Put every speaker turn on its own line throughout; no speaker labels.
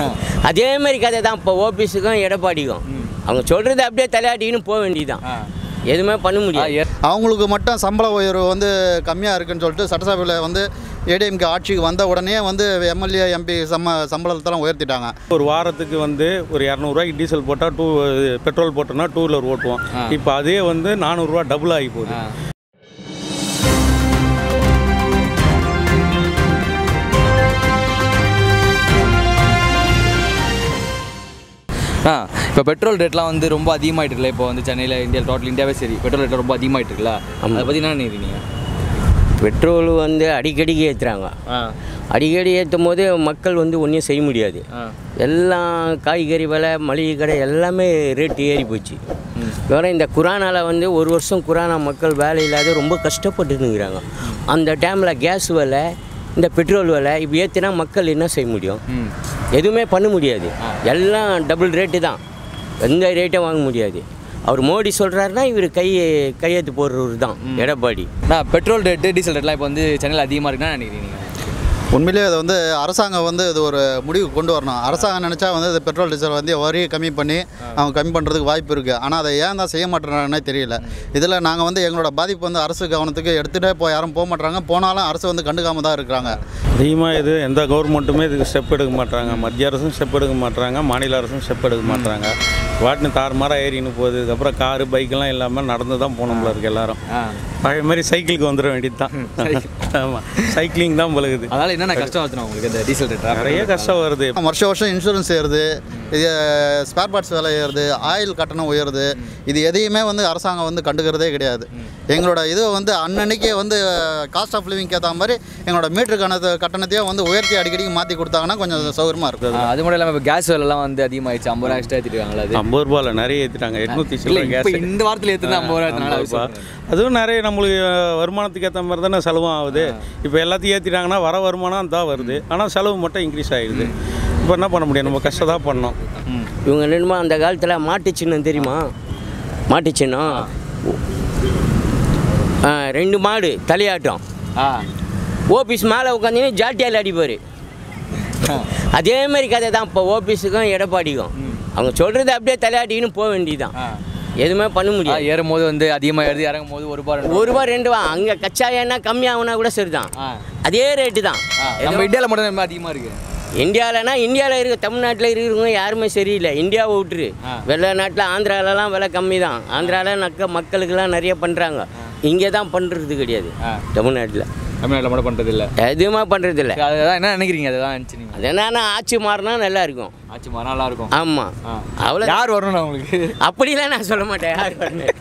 அதே மாதிரி கதை தான் இப்போ ஓபிஸுக்கும் எடப்பாடிக்கும் அவங்க சொல்கிறது அப்படியே தலையாட்டிக்கின்னு போக வேண்டியதுதான் எதுவுமே பண்ண முடியாது
அவங்களுக்கு மட்டும் சம்பள உயர்வு வந்து கம்மியாக இருக்குன்னு சொல்லிட்டு சட்டசபையில் வந்து ஏடிஎம்கே ஆட்சிக்கு வந்த உடனே வந்து எம்எல்ஏ எம்பி சம்ம சம்பளத்தெல்லாம் உயர்த்திட்டாங்க
ஒரு வாரத்துக்கு வந்து ஒரு இரநூறுவாய்க்கு டீசல் போட்டால் டூ பெட்ரோல் போட்டோம்னா டூ வீலர் ஓட்டுவோம் இப்போ அதே வந்து நானூறுரூவா டபுள் ஆகி போகுது
ஆ இப்போ பெட்ரோல் ரேட்லாம் வந்து ரொம்ப அதிகமாகிட்டு இருக்குல்ல இப்போ வந்து சென்னையில் இந்தியா டோட்டல் இந்தியாவே சரி பெட்ரோல் ரேட் ரொம்ப அதிகமாகிட்டு இருக்குல்ல அதை பற்றி என்ன நினைக்கிறீங்க
பெட்ரோல் வந்து அடிக்கடிக்கு ஏற்றுறாங்க
ஆ
அடிக்கடி ஏற்றும் போது மக்கள் வந்து ஒன்றும் செய்ய முடியாது
ஆ
எல்லாம் காய்கறி விலை மளிகை கடை எல்லாமே ரேட்டு ஏறி போச்சு வேற இந்த குரானால வந்து ஒரு வருஷம் குரானா மக்கள் வேலை இல்லாத ரொம்ப கஷ்டப்பட்டுருங்கிறாங்க அந்த டைமில் கேஸ் விலை இந்த பெட்ரோல் விலை இப்போ ஏற்றினா மக்கள் என்ன செய்ய முடியும்
ம்
எதுவுமே பண்ண முடியாது எல்லாம் டபுள் ரேட்டு தான் எந்த ரேட்டும் வாங்க முடியாது அவர் மோடி சொல்கிறாருன்னா இவர் கை கையெழுத்து போடுறவர் தான் எடப்பாடி
நான் பெட்ரோல் ரேட்டு டீசல் ரேட்லாம் இப்போ வந்து சென்னையில் அதிகமாக இருக்குன்னு நினைக்கிறீங்க நீங்கள்
உண்மையிலேயே அது வந்து அரசாங்கம் வந்து இது ஒரு முடிவு கொண்டு வரணும் அரசாங்கம் நினச்சா வந்து இது பெட்ரோல் டீசல் வந்து வரியை கம்மி பண்ணி அவங்க கம்மி பண்ணுறதுக்கு வாய்ப்பு இருக்குது ஆனால் அதை ஏன் தான் செய்ய மாட்டேறாங்கன்னே தெரியல இதில் நாங்கள் வந்து எங்களோட பாதிப்பு வந்து அரசு கவனத்துக்கு எடுத்துகிட்டே போய் யாரும் போக மாட்டாங்க போனாலும் அரசு வந்து கண்டுக்காம தான் இருக்கிறாங்க
அதிகமாக இது எந்த கவர்மெண்ட்டுமே இதுக்கு ஸ்டெப் எடுக்க மாட்டாங்க மத்திய அரசும் ஸ்டெப் எடுக்க மாட்டாங்க மாநில அரசும் ஸ்டெப் எடுக்க மாட்டாங்க வாட்டினு தாறுமாறாக ஏறின்னு போகுது அதுக்கப்புறம் காரு பைக்கெல்லாம் இல்லாமல் நடந்து தான் போகணும் போல இருக்கு எல்லாரும்
ஆ
பழைய மாதிரி சைக்கிளுக்கு வந்துட வேண்டியது தான் ஆமாம் சைக்கிளிங் தான் பழகுது
அதனால் என்னென்ன கஷ்டம் ஆச்சுனா உங்களுக்கு இந்த டீசல் ரேட்
நிறைய கஷ்டம் வருது
வருஷம் வருஷம் இன்சூரன்ஸ் ஏறுது இது ஸ்பேர் பார்ட்ஸ் விலை ஏறுது ஆயில் கட்டணம் உயருது இது எதையுமே வந்து அரசாங்கம் வந்து கண்டுக்கிறதே கிடையாது எங்களோட இது வந்து அன்னன்னைக்கே வந்து காஸ்ட் ஆஃப் லிவிங் ஏற்ற மாதிரி எங்களோட மீட்டர் கணத்து கட்டணத்தையும் வந்து உயர்த்தி அடிக்கடிக்கு மாற்றி கொடுத்தாங்கன்னா கொஞ்சம் சௌகரியமாக இருக்குது
அது மட்டும் இல்லாமல் இப்போ கேஸ் விலைலாம் வந்து அதிகமாகிடுச்சு ஐம்பது ரூபா எக்ஸ்ட்ரா ஏற்றிருக்காங்களா அது
ஐம்பது ரூபாயில் நிறைய ஏற்றிட்டாங்க எட்நூற்றி
இல்லை
சில்லறை
இப்போ
கேஸ்
இந்த வாரத்தில் ஏற்றுனா ஐம்பது ரூபா
ஐம்பது
ஏற்றினால
ரூபா. அதுவும் நிறைய நம்மளுக்கு அஹ், வருமானத்துக்கு ஏற்ற மாதிரி தானே செலவும் ஆகுது இப்போ எல்லாத்தையும் ஏற்றிட்டாங்கன்னா வர வருமானம் தான் வருது ஆனால் செலவு மட்டும் இன்க்ரீஸ் ஆகிடுது இப்போ என்ன பண்ண முடியும் நம்ம கஷ்டம் தான் பண்ணோம்
இவங்க என்னமா அந்த காலத்தில் மாட்டு சின்னம் தெரியுமா மாட்டு சின்னம் ஆ, ரெண்டு மாடு தலையாட்டம்
ஆ
ஓபிஸ் மேலே உட்காந்தீங்கன்னா ஜாட்டியால் அடிப்பார் அதே மாதிரி கதை தான் இப்போ ஓபிஸுக்கும் எடப்பாடிக்கும் அவங்க சொல்கிறது அப்படியே தலையாட்டிக்கின்னு போக வேண்டியதுதான்
ஆ.
எதுவுமே பண்ண
ஆ,
முடியாது
ஏறும் போது வந்து அதிகமாக ஏறுது இறங்கும் போது ஒரு ரூபா ரெண்டு
ஒரு ரூபா ரெண்டு ரூபா அங்கே கச்சா எண்ணெய் கம்மியாகுனா கூட சரிதான்
ஆ.
அதே ரேட்டு தான்
ஆ, நம்ம இந்தியாவில் மட்டும் தான் அதிகமாக இருக்குது
இந்தியாவிலனா இந்தியாவில் இருக்க தமிழ்நாட்டில் இருக்கிறவங்க யாருமே சரியில்லை இந்தியாவை விட்டுரு
ஆ.
வெள்ளை நாட்டில் ஆந்திராலலாம் விலை கம்மி தான் ஆந்திராவில் நக்க மக்களுக்கெல்லாம் நிறைய பண்ணுறாங்க இங்கே தான் பண்ணுறது கிடையாது
ஆ.
தமிழ்நாட்டில்
தமிழ்நாட்டில் மட்டும் பண்ணுறது இல்லை
எதுவுமே பண்ணுறது இல்லை
அதுதான் என்ன நினைக்கிறீங்க அதுதான் நினச்சி நீங்கள்
அது என்னன்னா ஆட்சி மாறினா நல்லா இருக்கும்
ஆச்சு மரம் நல்லா இருக்கும்
ஆமாம்
ஆ.
அவ்வளோ
யார் வரணும் உங்களுக்கு
அப்படிலாம் நான் சொல்ல மாட்டேன் யார் வரணும்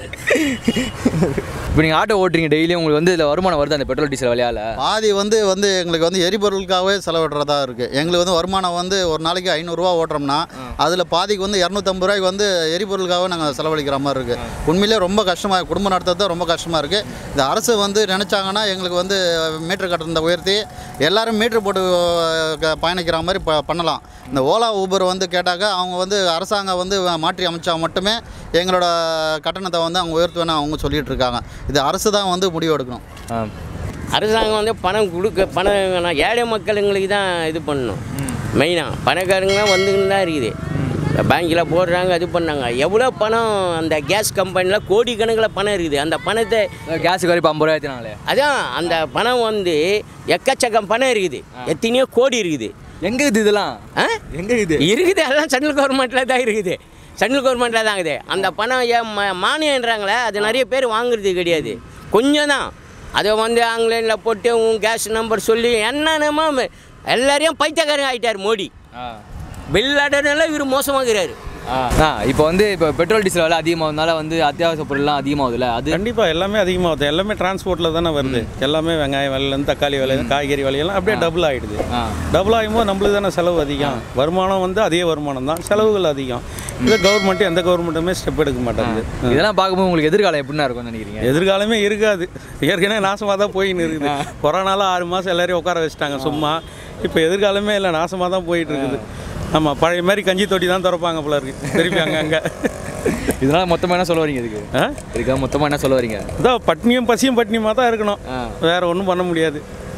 இப்போ நீங்கள் ஆட்டோ ஓட்டுறீங்க டெய்லியும் உங்களுக்கு வந்து இதில் வருமானம் வருது அந்த பெட்ரோல் டீசல் விலையால்
பாதி வந்து வந்து எங்களுக்கு வந்து எரிபொருளுக்காகவே செலவிடுறதா இருக்குது எங்களுக்கு வந்து வருமானம் வந்து ஒரு நாளைக்கு ஐநூறுரூவா ஓட்டுறோம்னா அதில் பாதிக்கு வந்து இரநூத்தம்பது ரூபாய்க்கு வந்து எரிபொருளுக்காகவே நாங்கள் செலவழிக்கிற மாதிரி இருக்குது உண்மையிலே ரொம்ப கஷ்டமாக குடும்பம் நடத்துறது ரொம்ப கஷ்டமாக இருக்குது இந்த அரசு வந்து நினச்சாங்கன்னா எங்களுக்கு வந்து மீட்டர் கட்டணத்தை உயர்த்தி எல்லாரும் மீட்டர் போட்டு அஹ், க- பயணிக்கிற மாதிரி ப பண்ணலாம் இந்த ஓலா ஊபர் வந்து கேட்டாக்க அவங்க வந்து அரசாங்கம் வந்து மாற்றி அமைச்சா மட்டுமே எங்களோட கட்டணத்தை வந்து அவங்க உயர்த்துவேன்னு அவங்க சொல்லிட்டு இருக்காங்க இது அரசு தான் வந்து முடிவு எடுக்கணும்
ஆ
அரசாங்கம் வந்து பணம் கொடுக்க பணம் நான் ஏழை மக்களுங்களுக்கு தான் இது பண்ணணும் மெயினாக பணக்காரங்களாம் வந்துக்கின்னு தான் இருக்குது பேங்க்கில் போடுறாங்க இது பண்ணாங்க எவ்வளோ பணம் அந்த கேஸ் கம்பெனியில் கோடிக்கணக்கில் பணம் இருக்குது அந்த பணத்தை
கேஸுக்கு வரை இப்போ ஐம்பது ரூபா ஏற்றினாங்களே
அதான் அந்த பணம் வந்து எக்கச்சக்கம் பணம் இருக்குது எத்தனையோ கோடி இருக்குது
எங்கே இருக்குது இதெல்லாம்
ஆ
எங்கே இருக்குது
இருக்குது எல்லாம் சென்ட்ரல் கவர்மெண்ட்டில் தான் இருக்குது சென்ட்ரல் கவர்மெண்ட்டில் தான் இருக்குது அந்த பணம் ஏன் ம- மானியன்றாங்களே அது நிறைய பேர் வாங்குறது கிடையாது கொஞ்சம் தான் அதை வந்து ஆன்லைனில் போட்டு உன் கேஸ் நம்பர் சொல்லி என்னென்னமோ எல்லாரையும் பைத்தியக்காரங்க ஆகிட்டார் மோடி
ஆ
பில் ஆர்டர்னால இவர் மோசமாகிறாரு
ஆ இப்போ வந்து இப்போ பெட்ரோல் டீசல் விலை அதிகமாகறதுனால வந்து அத்தியாவசிய பொருள்லாம் அதிகமாகுதுல்ல அது
கண்டிப்பாக எல்லாமே அதிகமாகுது எல்லாமே டிரான்ஸ்போர்ட்டில் தானே வருது எல்லாமே வெங்காயம் விலையிலேருந்து தக்காளி விலை காய்கறி விலையெல்லாம் அப்படியே டபுள் ஆகிடுது
ஆ
டபுள் ஆகும்போது நம்மளுக்கு தானே செலவு அதிகம் வருமானம் வந்து அதே வருமானம் தான் செலவுகள் அதிகம் இது கவர்மெண்ட்டு எந்த கவர்மெண்ட்டுமே ஸ்டெப் எடுக்க மாட்டேங்குது
இதெல்லாம் பார்க்கும்போது உங்களுக்கு எதிர்காலம் எப்படின்னா இருக்கும்னு நினைக்கிறீங்க
எதிர்காலமே இருக்காது ஏற்கனவே நாசமாக தான் போயின்னு இருக்குது கொரோனால ஆறு மாதம் எல்லாரையும் உட்கார வச்சுட்டாங்க சும்மா இப்போ எதிர்காலமே இல்லை நாசமாக தான் போயிட்டு இருக்குது ஆமாம் பழைய மாதிரி கஞ்சி தொட்டி தான் திறப்பாங்க போல இருக்கு திருப்பி அங்கங்கே
இதனால மொத்தமாக என்ன சொல்ல வரீங்க இதுக்கு
ஆ
இதுக்காக மொத்தமாக என்ன சொல்ல வரீங்க
அதான் பட்னியும் பசியும் பட்னியுமாக தான் இருக்கணும்
ஆ.
வேற ஒன்றும் பண்ண முடியாது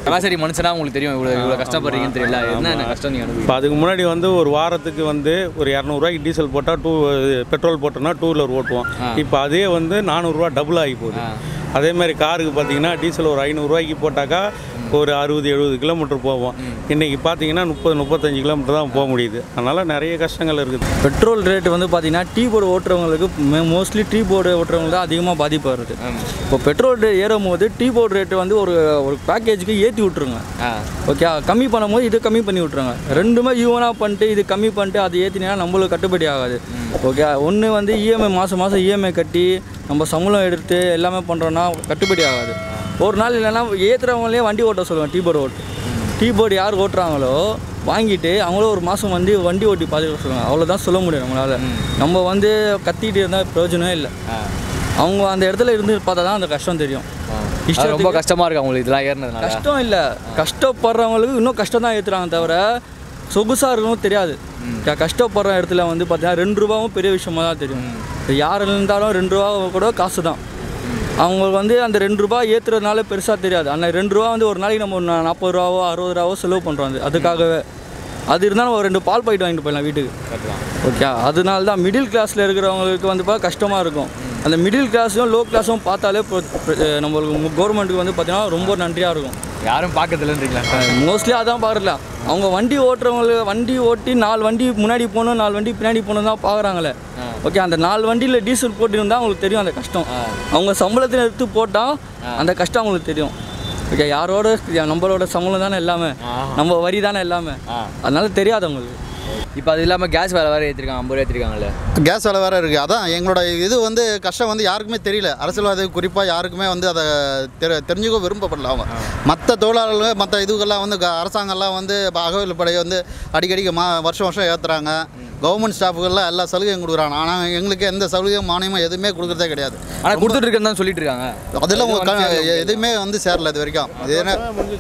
சராசரி மனுஷனா உங்களுக்கு தெரியும் இவ்வளோ இவ்வளோ கஷ்டப்படுறீங்கன்னு தெரியல என்ன என்ன கஷ்டம் நீங்கள்
இப்போ அதுக்கு முன்னாடி வந்து ஒரு வாரத்துக்கு வந்து ஒரு இரநூறுவாய்க்கு டீசல் போட்டால் டூ பெட்ரோல் போட்டோம்னா டூ வீலர் ஓட்டுவோம் இப்போ அதே வந்து நானூறுரூவா டபுள் ஆகி போகுது அதே மாதிரி காருக்கு பார்த்தீங்கன்னா டீசல் ஒரு ஐநூறுரூவாய்க்கு போட்டாக்கா ஒரு அறுபது எழுபது கிலோமீட்டர் போவோம் இன்றைக்கி பார்த்தீங்கன்னா முப்பது முப்பத்தஞ்சு கிலோமீட்டர் தான் போக முடியுது அதனால் நிறைய கஷ்டங்கள் இருக்குது
பெட்ரோல் ரேட் வந்து பார்த்தீங்கன்னா டீ போர்டு ஓட்டுறவங்களுக்கு மோஸ்ட்லி டீ போர்டு ஓட்டுறவங்களுக்கு தான் அதிகமாக பாதிப்பு வருது இப்போ பெட்ரோல் ரேட் ஏறும் போது டீ போர்டு ரேட்டு வந்து ஒரு ஒரு பேக்கேஜுக்கு ஏற்றி விட்ருங்க ஓகே கம்மி பண்ணும்போது இது கம்மி பண்ணி விட்ருங்க ரெண்டுமே ஈவனாக பண்ணிட்டு இது கம்மி பண்ணிட்டு அது ஏற்றினா நம்மளுக்கு கட்டுப்படி ஆகாது ஓகே ஒன்று வந்து இஎம்ஐ மாதம் மாதம் இஎம்ஐ கட்டி நம்ம சம்பளம் எடுத்து எல்லாமே பண்ணுறோன்னா கட்டுப்படி ஆகாது ஒரு நாள் இல்லைன்னா ஏற்றுறவங்களே வண்டி ஓட்ட சொல்லுவேன் டீ போர்டு ஓட்டு டீ போர்டு யார் ஓட்டுறாங்களோ வாங்கிட்டு அவங்களும் ஒரு மாதம் வந்து வண்டி ஓட்டி பார்த்துக்க சொல்லுவாங்க அவ்வளோதான் சொல்ல முடியும் நம்மளால் நம்ம வந்து கத்திட்டு இருந்தால் பிரயோஜனமே இல்லை அவங்க அந்த இடத்துல இருந்து பார்த்தா தான் அந்த கஷ்டம் தெரியும்
அது ரொம்ப கஷ்டமாக இருக்கு அவங்களுக்கு இதெல்லாம் ஏறினதுனால
கஷ்டம் இல்லை கஷ்டப்படுறவங்களுக்கு இன்னும் கஷ்டம் தான் ஏற்றுறாங்க தவிர சொகுசாக இருக்கணும் தெரியாது க- கஷ்டப்படுற இடத்துல வந்து பார்த்தீங்கன்னா ரெண்டு ரூபாவும் பெரிய விஷயமா தான் தெரியும் இப்போ யார் இருந்தாலும் ரெண்டு ரூபா கூட காசு தான் அவங்களுக்கு வந்து அந்த ரெண்டு ரூபா ஏற்றுறதுனால பெருசாக தெரியாது அந்த ரெண்டு ரூபா வந்து ஒரு நாளைக்கு நம்ம ஒரு நா- நாற்பது ரூபாவோ அறுபது ரூபாவோ செலவு பண்ணுறோம் அது அதுக்காகவே அது இருந்தாலும் ஒரு ரெண்டு பால் பாக்கெட் வாங்கிட்டு போயிடலாம் வீட்டுக்கு ஓகே அதனால தான் மிடில் கிளாஸில் இருக்கிறவங்களுக்கு வந்து பார்த்தா கஷ்டமாக இருக்கும் அந்த மிடில் கிளாஸும் லோ கிளாஸும் பார்த்தாலே இப்போ நம்மளுக்கு கவர்மெண்ட்டுக்கு வந்து பார்த்தீங்கன்னா ரொம்ப நன்றியாக இருக்கும்
யாரும் பார்க்கறதில்லன்றீங்களா
மோஸ்ட்லி அதான் பார்க்கல அவங்க வண்டி ஓட்டுறவங்களுக்கு வண்டி ஓட்டி நாலு வண்டி முன்னாடி போகணும் நாலு வண்டி பின்னாடி போகணும் தான் பார்க்குறாங்களே ஓகே அந்த நாலு வண்டியில் டீசல் போட்டிருந்தா அவங்களுக்கு தெரியும் அந்த கஷ்டம் அவங்க சம்பளத்தில் எடுத்து போட்டால் அந்த கஷ்டம் அவங்களுக்கு தெரியும் ஓகே யாரோட நம்மளோட சம்பளம் தானே எல்லாமே நம்ம வரி தானே எல்லாமே அதனால தெரியாது அவங்களுக்கு
இப்போ அது இல்லாமல் கேஸ் வேலை வேறு ஏற்றிருக்காங்க ஐம்பது ரூபா ஏற்றிருக்காங்கல்ல
கேஸ் விலை வேறு இருக்குது அதான் எங்களோட இது வந்து கஷ்டம் வந்து யாருக்குமே தெரியல அரசியல்வாதி குறிப்பாக யாருக்குமே வந்து அதை தெரி தெரிஞ்சுக்க விரும்பப்படல அவங்க மற்ற தொழிலாளர்கள் மற்ற இதுக்கெல்லாம் வந்து க- அரசாங்கம்லாம் வந்து அகவல் படை வந்து அடிக்கடிக்கு மா வருஷம் வருஷம் ஏற்றுறாங்க கவர்மெண்ட் ஸ்டாஃபுகள்லாம் எல்லா சலுகையும் கொடுக்குறாங்க ஆனால் எங்களுக்கு எந்த சலுகையும் மானியமும் எதுவுமே கொடுக்குறதே கிடையாது
ஆனால் கொடுத்துட்டு இருக்கேன்னு தான் சொல்லிட்டு இருக்காங்க
அதெல்லாம் உங்க க- எதுவுமே வந்து சேரல இது வரைக்கும் இது என்ன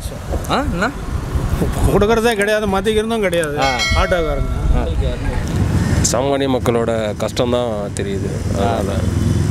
ஆ என்ன
கொடுக்கறதே கிடையாது மதிக்கிறதும் கிடையாது ஆட்டோக்காரங்க
சாமானிய மக்களோட கஷ்டம்தான் தெரியுது அதனால்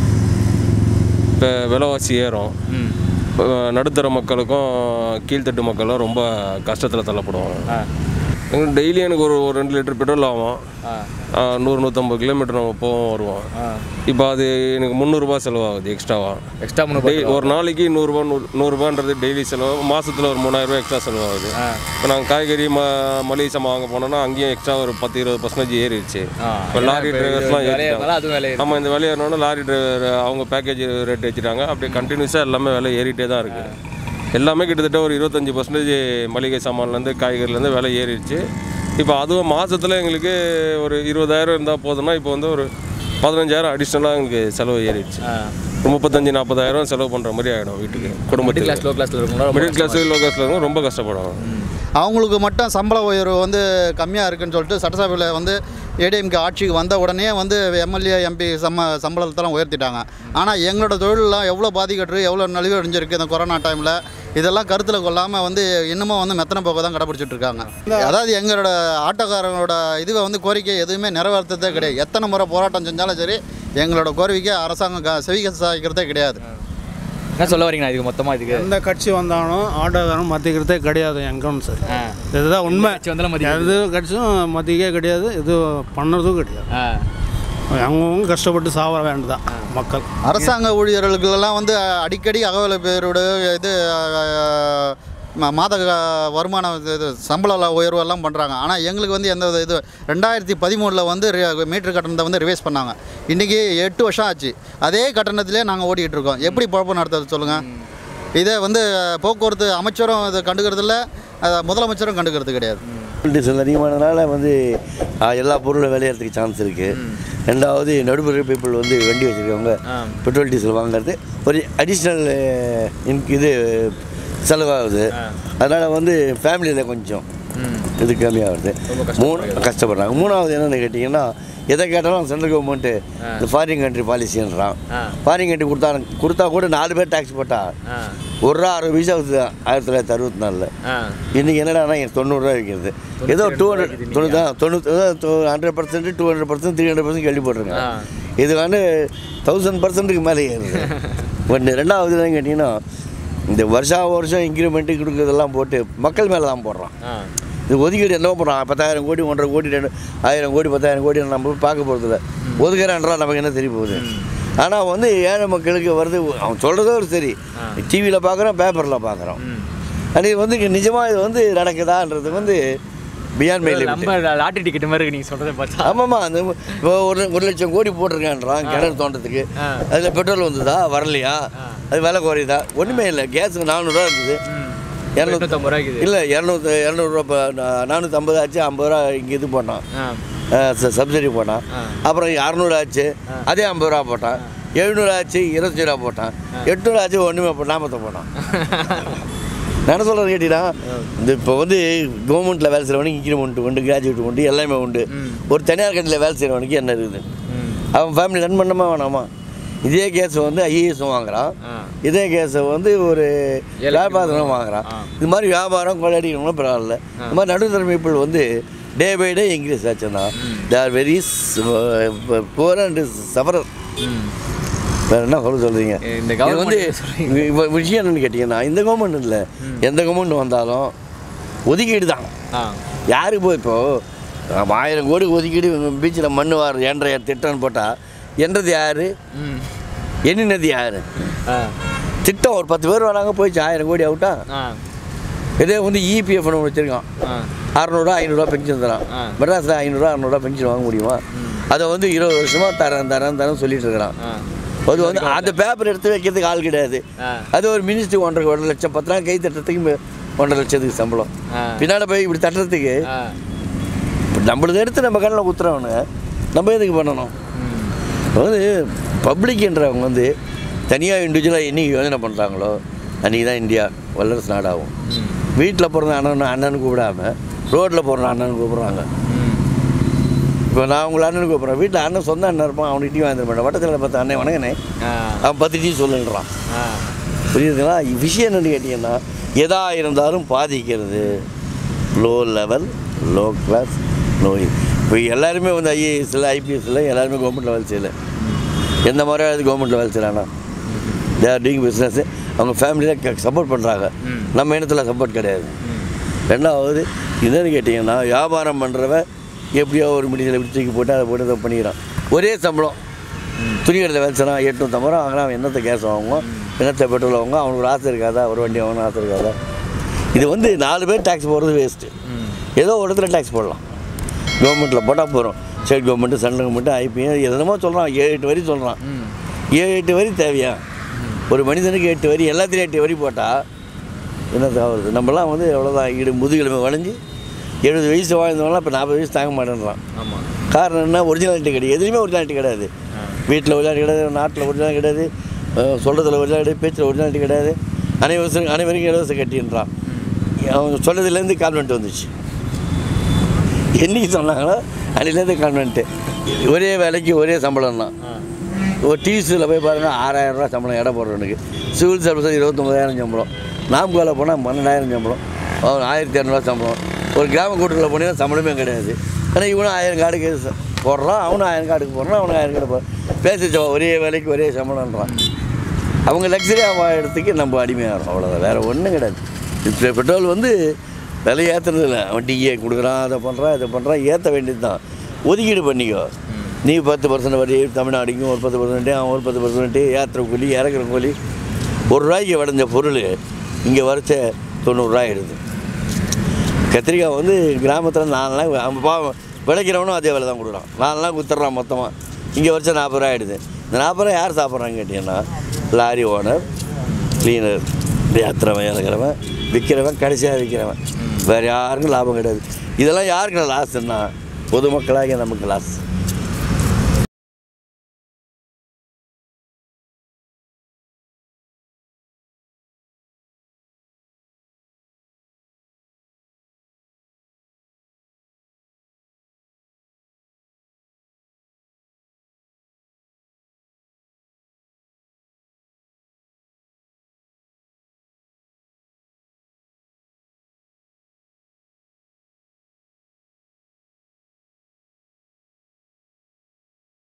இப்போ விலைவாசி ஏறும் இப்போ நடுத்தர மக்களுக்கும் கீழ்த்தட்டு மக்களும் ரொம்ப கஷ்டத்தில் தள்ளப்படுவாங்க எங்களுக்கு டெய்லி எனக்கு ஒரு ஒரு ரெண்டு லிட்டர் பெட்ரோல் ஆகும் ஆ, நூறு நூற்றம்பது கிலோமீட்டர் நம்ம போவோம் வருவோம் இப்போ அது எனக்கு முந்நூறுரூபா செலவாகுது எக்ஸ்ட்ராவாக
எக்ஸ்ட்ரா மூணு
டெய் ஒரு நாளைக்கு நூறுரூபா நூறு நூறுரூபான்றது டெய்லி செலவு மாதத்தில் ஒரு மூணாயிரரூபா எக்ஸ்ட்ரா செலவாகுது இப்போ நாங்கள் காய்கறி ம மளிகை சாமான் வாங்க போனோம்னா அங்கேயும் எக்ஸ்ட்ரா ஒரு பத்து இருபது பர்சன்டேஜ் ஏறிடுச்சு இப்போ லாரி டிரைவர்ஸ்லாம்
விலை
ஏறிட்டாங்க
அதுவும் விலை ஏறுது.
ஆமாம் இந்த விலை ஏறினோன்னா லாரி டிரைவர் அவங்க பேக்கேஜ் ரேட் வச்சுட்டாங்க அப்படியே கண்டினியூஸாக எல்லாமே விலை ஏறிட்டே தான் இருக்குது எல்லாமே கிட்டத்தட்ட ஒரு இருபத்தஞ்சி பர்சன்டேஜ் மளிகை சாமான்லேருந்து காய்கறிலேருந்து விலை ஏறிடுச்சு இப்போ அதுவும் மாதத்தில் எங்களுக்கு ஒரு இருபதாயிரம் இருந்தால் போதும்னா இப்போ வந்து ஒரு பதினஞ்சாயிரம் அடிஷ்னலாக எங்களுக்கு செலவு ஏறிடுச்சு ஒரு முப்பத்தஞ்சு நாற்பதாயிரம் செலவு பண்ணுற மாதிரி ஆகிடும் வீட்டுக்கு
மிடில்
குடும்பத்துக்கு
கிளாஸ் லோ கிளாஸில் இருக்கவங்களா
மிடில் கிளாஸ் லோ கிளாஸில் இருக்கவங்க ரொம்ப கஷ்டப்படுவாங்க
அவங்களுக்கு மட்டும் சம்பள உயர்வு வந்து கம்மியாக இருக்குன்னு சொல்லிட்டு சட்டசபையில் வந்து ஏடிஎம்கே ஆட்சிக்கு வந்த உடனே வந்து எம்எல்ஏ எம்பி சம்ம சம்பளத்தெல்லாம் உயர்த்திட்டாங்க ஆனால் எங்களோட தொழிலெலாம் எவ்வளோ பாதிக்கட்டு எவ்வளோ நலிவு அடைஞ்சிருக்கு இந்த கொரோனா டைமில் இதெல்லாம் கருத்தில் கொள்ளாமல் வந்து இன்னமும் வந்து மெத்தனை போக்க தான் கடைப்பிடிச்சிட்டு இருக்காங்க அதாவது எங்களோட ஆட்டோக்காரங்களோட இதுவை வந்து கோரிக்கை எதுவுமே நிறைவேற்றதே கிடையாது எத்தனை முறை போராட்டம் செஞ்சாலும் சரி எங்களோட கோரிக்கை அரசாங்கம் க- செவிக்க சாய்க்கிறதே கிடையாது
என்ன சொல்ல வரீங்கண்ணா இதுக்கு மொத்தமாக இதுக்கு
எந்த கட்சி வந்தாலும் ஆட்டோக்காரன் மதிக்கிறதே கிடையாது எங்கன்னு சரி
ஆ.
இதுதான் உண்மை
கட்சி வந்தாலும் மதிக்கிறது.
எது கட்சியும் மதிக்கவே கிடையாது இது பண்ணுறதும் கிடையாது
ஆ
அவங்கவுங்க கஷ்டப்பட்டு சாவ வேண்டியதான் மக்கள்
அரசாங்க ஊழியர்களுக்கெல்லாம் வந்து அடிக்கடி அகவல பேரோட இது அஹ், ம- மாத க- வருமானம் இது- இது சம்பள ல- உயர்வு எல்லாம் பண்ணுறாங்க ஆனால் எங்களுக்கு வந்து எந்த இது ரெண்டாயிரத்தி பதிமூணில் வந்து ரி- மீட்டர் கட்டணத்தை வந்து ரிவைஸ் பண்ணாங்க இன்றைக்கி எட்டு வருஷம் ஆச்சு அதே கட்டணத்திலே நாங்கள் ஓடிக்கிட்டு இருக்கோம் எப்படி குழப்பம் நடத்துறது சொல்லுங்கள் இதை வந்து போக்குவரத்து அமைச்சரும் இதை கண்டுக்கிறதில்ல அதை முதலமைச்சரும் கண்டுக்கிறது கிடையாது
டீசல் அதிகமானதுனால வந்து ஆ, எல்லா பொருளும் விளையிறதுக்கு சான்ஸ் இருக்குது ரெண்டாவது நடுத்தர பீப்புள் வந்து வண்டி வச்சுருக்கவங்க பெட்ரோல் டீசல் வாங்குறது ஒரு அடிஷ்னல் இது செலவாகுது அதனால் வந்து ஃபேமிலியில் கொஞ்சம் இது கம்மியாகுது மூணு கஷ்டப்படுறாங்க மூணாவது என்னென்னு கேட்டிங்கன்னா எதை கேட்டாலும் சென்ட்ரல் கவர்மெண்ட்டு இந்த ஃபாரின் கண்ட்ரி பாலிசின்றான் ஃபாரின் கண்ட்ரி கொடுத்தா கொடுத்தா கூட நாலு பேர் டேக்ஸ் போட்டா ஒரு ரூபா அறுபது பைசா வருது ஆயிரத்தி தொள்ளாயிரத்தி அறுபத்தி நாலில் இன்றைக்கி என்னடானா இங்கே தொண்ணூறுரூவா விற்கிறது ஏதோ டூ ஹண்ட்ரட் தொண்ணூறு தான் தொண்ணூற்றி hundred percent two hundred percent three hundred percent கேள்வி போட்டிருங்க இது வந்து தௌசண்ட் பர்சன்ட்டுக்கு மேலே ஏறுது ஒன்று ரெண்டாவது என்னன்னு கேட்டிங்கன்னா இந்த வருஷா வருஷம் இன்க்ரிமெண்ட்டு கொடுக்குறதெல்லாம் போட்டு மக்கள் மேலே தான் போடுறான்
ஆ
இது ஒதுக்கீடு என்ன பண்ணுறான் பத்தாயிரம் கோடி ஒன்றரை கோடி ரெண்டு ஆயிரம் கோடி பத்தாயிரம் கோடி நம்ம பார்க்க போகிறதில்ல ஒதுக்குறான்றா நமக்கு என்ன தெரிய போகுது ஆனால் வந்து ஏழை மக்களுக்கு வருது அவன் சொல்கிறதோ ஒரு சரி டிவியில் பார்க்குறோம் பேப்பரில் பார்க்குறோம் அது வந்து நிஜமாக இது வந்து நடக்குதான்றது வந்து பியாண்ட் மெயில்
நம்ம லாட்டரி டிக்கெட் மாதிரி இருக்கு நீங்க சொல்றதை பார்த்தா
ஆமாம்மா அந்த இப்போ ஒரு ஒரு லட்சம் கோடி போட்டிருக்கான்றான் கிணறு தோண்டத்துக்கு அதில் பெட்ரோல் வந்ததா வரலையா அது விலை குறையுதா ஒன்றுமே இல்லை கேஸுக்கு நானூறுரூவா இருந்தது இரநூத்தி
எட்நூத்தம்பது ரூபாய்க்கு
இல்லை இரநூத்தி இரநூறுவா இப்போ நானூற்றி ஐம்பது ஆச்சு ஐம்பது ரூபா இங்கே இது போட்டான்
ஆ
சப்சிடி போட்டான் அப்புறம் அறநூறு ஆச்சு அதே ஐம்பது ரூபா போட்டான் எழுநூறு ஆச்சு இருபத்தஞ்சி ரூபா போட்டான் எட்நூறு ஆச்சு ஒன்றுமே போ நாற்பத்தை போட்டான் நான் என்ன சொல்கிறது கேட்டீங்கன்னா இந்த இப்போ வந்து கவர்மெண்ட்டில் வேலை செய்கிறவனுக்கு இன்க்ரிமெண்ட் உண்டு கிராஜுவேட் உண்டு எல்லாமே உண்டு ஒரு தனியார் கட்டில் வேலை செய்கிறவனுக்கு என்ன இருக்குது அவன் ஃபேமிலி ரன் பண்ணமா வேணாமா இதே கேஸ் வந்து ஐஏஎஸும் வாங்குறான் இதே கேஸை வந்து ஒரு வியாபாரம் வாங்குறான் இது மாதிரி வியாபாரம் கொள்ளையடிக்கணும்னா பரவாயில்ல இந்த மாதிரி நடுத்தர people வந்து டே பை டே இன்க்ரீஸ் ஆச்சுன்னா they are very poor and sufferer வேறு என்ன சொல்ல சொல்கிறீங்க
இந்த
இது வந்து
government
இப்போ விஷயம் என்னன்னு கேட்டிங்கன்னா இந்த கவர்மெண்ட் இல்லை எந்த கவர்மெண்ட் வந்தாலும் ஒதுக்கீடு தான்
ஆ
யாருக்கு போய் இப்போது ஆயிரம் கோடி ஒதுக்கீடு பீச்சில் மண் வார் என்ற திட்டம்னு போட்டால் என்றது யார்
ம்
எண்ணினது யார்
ஆ
திட்டம் ஒரு பத்து பேர் வராங்க போயிடுச்சு ஆயிரம் கோடி அவுட்டா
ஆ
இதே வந்து இபிஎஃப் ஒன்று வச்சுருக்கான்
ஆ
அறநூறுவா ஐநூறுரூவா பென்ஷன் தரான்
ஆ.
மெட்ராஸில் ஐநூறுரூவா அறநூறுவா பென்ஷன் வாங்க முடியுமா அதை வந்து இருபது வருஷமாக தரேன் தரேன் தரேன் சொல்லிட்டு இருக்கிறான்
ஆ
அது வந்து அந்த பேப்பர் எடுத்து வைக்கிறதுக்கு ஆள் கிடையாது
ஆ.
அது ஒரு மினிஸ்டர் ஒன்றரை ஒன்றரை லட்சம் பத்து நாள் கை தட்டுறதுக்கு மே- ஒன்றரை லட்சத்துக்கு சம்பளம்
ஆ.
பின்னால் போய் இப்படி தட்டுறதுக்கு
ஆ
இப்ப நம்மளது எடுத்து நம்ம கண்ணில் குத்துறவனு நம்ம எதுக்கு பண்ணணும் அதாவது பப்ளிக்ன்றவங்க வந்து தனியாக இண்டிவிஜுவலாக என்னைக்கு யோசனை பண்ணுறாங்களோ அன்றைக்கி தான் இந்தியா வல்லரசு நாடாகும் வீட்டில் பிறந்த அண்ணன் அண்ணன் கூப்பிடாம ரோட்டில் போகிற அண்ணன் கூப்பிட்றாங்க இப்போ நான் உங்களை அண்ணன் கூப்பிட்றேன் வீட்டில் அண்ணன் சொந்த அண்ணன் இருப்பான் அவனுக்கு டீ வாங்கிட மாட்டேன் வட்டத்தில் பார்த்து அண்ணன் வணங்கண்ணே
ஆ
அவன் பத்து டீ சொல்லுன்றான்
ஆ
புரியுதுங்களா விஷயம் என்னன்னு கேட்டிங்கன்னா எதா இருந்தாலும் பாதிக்கிறது low level low class no இப்போ எல்லாருமே வந்து ஐஏஎஸ்ல ஐபிஎஸ்ல எல்லாருமே கவர்மெண்ட்டில் வேலை செய்யலை எந்த மாதிரியாவது கவர்மெண்ட்டில் வேலை செய்யலாம்னா தே ஆர் டூயிங் பிஸ்னஸ் அவங்க ஃபேமிலியில் சப்போர்ட் பண்ணுறாங்க நம்ம இனத்தில் சப்போர்ட் கிடையாது ரெண்டாவது என்னன்னு கேட்டிங்கன்னா வியாபாரம் பண்ணுறவன் எப்படியோ ஒரு மீடியத்தில் இப்படி தூக்கி போட்டு அதை போட்டு அதை பண்ணிக்கிறான் ஒரே சம்பளம் துணி கடையில் வேலை செய்கிறான் எட்நூற்றம்பது ரூபா வாங்குறான் அவன் என்னத்தை கேஸ் வாங்குவான் என்னத்தை பெட்ரோல் வாங்குவான் அவனுக்கு ஒரு ஆசை இருக்காதா ஒரு வண்டி வாங்கணும் ஆசை இருக்காதா இது வந்து நாலு பேர் டேக்ஸ் போடுறது வேஸ்ட்டு ஏதோ ஒரு இடத்துல டேக்ஸ் போடலாம் கவர்மெண்ட்டில் போட்டால் போகிறோம் state government central government IBM எதனமோ சொல்கிறான் ஏழு எட்டு வரி சொல்கிறான் ஏழு எட்டு வரி தேவையா ஒரு மனிதனுக்கு எட்டு வரி எல்லாத்துலேயும் எட்டு வரி போட்டால் என்ன தேவைப்படுது நம்மலாம் வந்து எவ்வளோதான் ஈடு முதுகெலும்பு வளைஞ்சு எழுபது வயசு வாழ்ந்தவங்களாம் இப்போ நாற்பது வயசு தாங்க மாட்டேன்றான்
ஆமாம்
காரணம் என்ன ஒரிஜினாலிட்டி கிடையாது எதுலேயுமே ஒரிஜினாலிட்டி கிடையாது வீட்டில் ஒரிஜினாலிட்டி கிடையாது நாட்டில் ஒரிஜினாலிட்டி கிடையாது சொல்கிறதுல ஒரிஜினாலிட்டி பேச்சில் ஒரிஜினாலிட்டி கிடையாது அனைவரும் அனைவருக்கும் இலவசம் கட்டின்றான் அவன் சொன்னதுலேருந்து கான்வென்ட் வந்துச்சு என்னைக்கு சொன்னாங்களோ அன்னிலேருந்து கான்வென்ட்டு ஒரே வேலைக்கு ஒரே சம்பளம் தான் ஒரு டிவிஸில் போய் பாருங்கள் ஆறாயிரம் ரூபா சம்பளம் இடம் போடுறவனுக்கு சிவில் சர்வீஸ் இருபத்தொம்பதாயிரம் சம்பளம் நாம்கோவில் போனால் பன்னெண்டாயிரம் சம்பளம் அவன் ஆயிரத்தி இரநூறுவா சம்பளம் ஒரு கிராம கூட்டத்தில் போனீங்கன்னா சம்பளமே கிடையாது ஆனால் இவனும் ஆயிரம் கார்டுக்கு ச- போடுறான் அவனும் ஆயிரம் கார்டுக்கு போடுறான் அவனும் ஆயிரம் கார்டு போடுறான் பேசி ஒரே வேலைக்கு ஒரே சம்பளம்ன்றான் அவங்க லக்ஸரியாக வாழறதுக்கு நம்ம அடிமையாகிறோம் அவ்வளோதான் வேறு ஒன்றும் கிடையாது இப்போ பெட்ரோல் வந்து விலை ஏற்றுறது இல்லை அவன் டீயே கொடுக்குறான் அதை பண்ணுறான் இதை பண்ணுறான் ஏற்ற வேண்டியது தான் ஒதுக்கீடு பண்ணிக்கோ நீ பத்து பர்சன்ட் வரி தமிழ்நாடுக்கும் ஒரு பத்து பர்சன்ட்டு அவன் ஒரு பத்து பர்சன்ட்டு ஏற்றுற கூலி இறக்குற கூலி ஒரு ரூபாய்க்கு விளைஞ்ச பொருள் இங்கே வரைச்ச தொண்ணூறுரூவா ஆயிடுது கத்திரிக்காய் வந்து கிராமத்தில் நாலு நாள் அவன் பாவம் விளைக்கிறவனும் அதே விலை தான் கொடுக்குறான் நாலு நாள் குத்துறான் மொத்தமாக இங்கே வரைச்சா நாற்பது ரூபா ஆகிடுது இந்த நாற்பது ரூபா யார் சாப்பிட்றாங்க கேட்டிங்கன்னா லாரி ஓனர் க்ளீனர் ஏற்றுறவன் இறக்குறவன் விற்கிறவன் கடைசியாக விற்கிறவன் வேறு யாருக்கும் லாபம் கிடையாது இதெல்லாம் யாருக்கு லாஸ்ன்னா பொதுமக்களாகிய நமக்கு லாஸ்